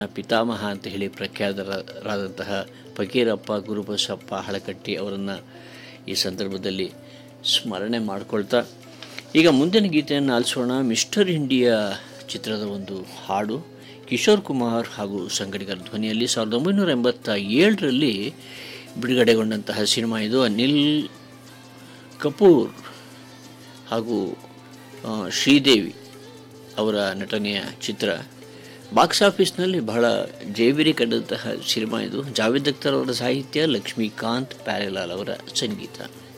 ಪಿತಾಮಹ ಅಂತ ಹೇಳಿ ಪ್ರಖ್ಯಾತರಾದಂತಹ ಫಕೀರಪ್ಪ ಗುರುಬಸಪ್ಪ ಹಳಕಟ್ಟಿ ಅವರನ್ನು ಈ ಸಂದರ್ಭದಲ್ಲಿ ಸ್ಮರಣೆ ಮಾಡಿಕೊಳ್ತಾ ಈಗ ಮುಂದಿನ ಗೀತೆಯನ್ನು ಆಲಿಸೋಣ ಮಿಸ್ಟರ್ ಇಂಡಿಯಾ ಚಿತ್ರದ ಒಂದು ಹಾಡು ಕಿಶೋರ್ ಕುಮಾರ್ ಹಾಗೂ ಸಂಗಡಿಗರ ಧ್ವನಿಯಲ್ಲಿ ಸಾವಿರದ ಒಂಬೈನೂರ ಎಂಬತ್ತ ಏಳರಲ್ಲಿ ಬಿಡುಗಡೆಗೊಂಡಂತಹ ಸಿನಿಮಾ ಇದು ಅನಿಲ್ ಕಪೂರ್ ಹಾಗೂ ಆ, ಶ್ರೀದೇವಿ ಅವರ ನಟನೆಯ ಚಿತ್ರ ಬಾಕ್ಸ್ ಆಫೀಸ್ನಲ್ಲಿ ಬಹಳ ಜೇವಿರಿ ಕಂಡಂತಹ ಸಿನಿಮಾ ಇದು ಜಾವೇದ್ ಅಖ್ತರ್ ಅವರ ಸಾಹಿತ್ಯ ಲಕ್ಷ್ಮೀಕಾಂತ್ ಪ್ಯಾರೆಲಾಲ್ ಅವರ ಸಂಗೀತ